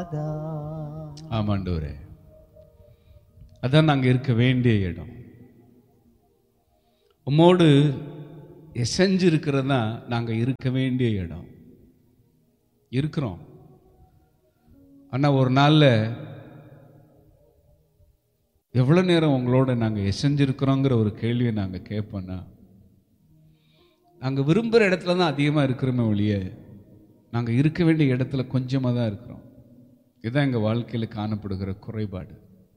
நாதா ஆமாண்டவரே அதான் நாங்க இருக்க வேண்டிய இடம் உம்மோடு எசைஞ்சு இருக்கிறது தான் நாங்க இருக்க வேண்டிய இடம் இருக்கிறோம் ஆனா ஒரு நாள்ல எவ்வளவு நேரம் உங்களோட நாங்க எசைஞ்சிருக்கிறோங்கிற ஒரு கேள்வியை நாங்க கேட்போம்னா நாங்க விரும்புகிற இடத்துல தான் அதிகமா இருக்கிறோமே ஒழிய நாங்க இருக்க வேண்டிய இடத்துல கொஞ்சமா தான் இருக்கிறோம் இதுதான் எங்க வாழ்க்கையில காணப்படுகிற குறைபாடு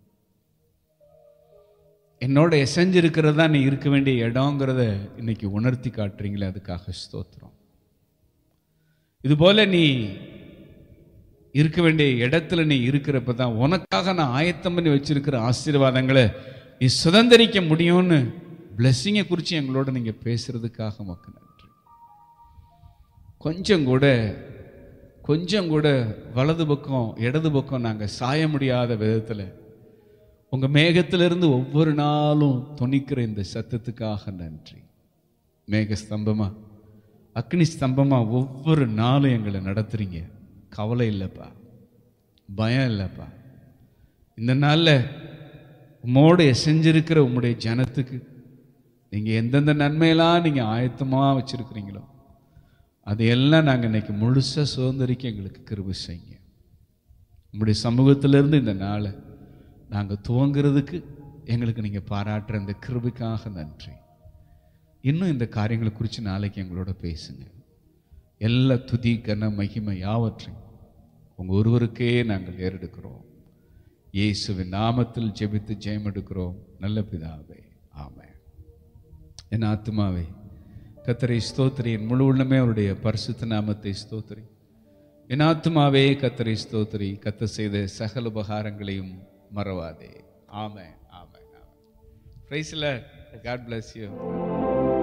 என்னோட எசைஞ்சிருக்கிறது தான் நீ இருக்க வேண்டிய இடங்கிறத இன்னைக்கு உணர்த்தி காட்டுறீங்களே அதுக்காக ஸ்தோத்திரம் இதுபோல நீ இருக்க வேண்டிய இடத்துல நீ இருக்கிறப்ப தான் உனக்காக நான் ஆயத்தம் பண்ணி வச்சிருக்கிற ஆசீர்வாதங்களை நீ சுதந்திரிக்க முடியும்னு பிளெஸ்ஸிங்கை குறித்து எங்களோட நீங்க பேசுறதுக்காக மக்கு நன்றி கொஞ்சம் கூட கொஞ்சம் கூட வலது பக்கம் இடது பக்கம் நாங்க சாய முடியாத விதத்துல உங்க மேகத்திலிருந்து ஒவ்வொரு நாளும் துணிக்கிற இந்த சத்தத்துக்காக நன்றி மேக ஸ்தம்பமா அக்னி ஸ்தம்பமா ஒவ்வொரு நாளும் எங்களை நடத்துறீங்க கவலை இல்லைப்பா பயம் இல்லைப்பா இந்த நாளில் உம்மோடு செஞ்சிருக்கிற உம்முடைய ஜனத்துக்கு நீங்கள் எந்தெந்த நன்மையெல்லாம் நீங்கள் ஆயத்தமாக வச்சுருக்கிறீங்களோ அதையெல்லாம் நாங்கள் இன்னைக்கு முழுசாக சுதந்திரிக்க எங்களுக்கு கிருபை செய்யுங்க உம்முடைய சமூகத்திலிருந்து இந்த நாளை நாங்கள் துவங்குறதுக்கு எங்களுக்கு நீங்கள் பாராட்டுற இந்த கிருபைக்காக நன்றி இன்னும் இந்த காரியங்களை குறித்து நாளைக்கு எங்களோட பேசுங்க எல்லா துதி கன மகிமை யாவற்றையும் உங்கள் ஒருவருக்கே நாங்கள் ஏறெடுக்கிறோம் இயேசுவின் நாமத்தில் ஜெபித்து ஜெயம் எடுக்கிறோம் நல்ல பிதாவே ஆமென் என் ஆத்மாவே கத்தரை ஸ்தோத்திரி என் முழு உள்ளமே அவருடைய பரிசுத்த நாமத்தை ஸ்தோத்திரி என் ஆத்மாவே கத்தரை ஸ்தோத்திரி கத்த செய்த சகல உபகாரங்களையும் மறவாதே ஆமென் ஆமென் ஆமென் பிரைஸ்ல காட் bless you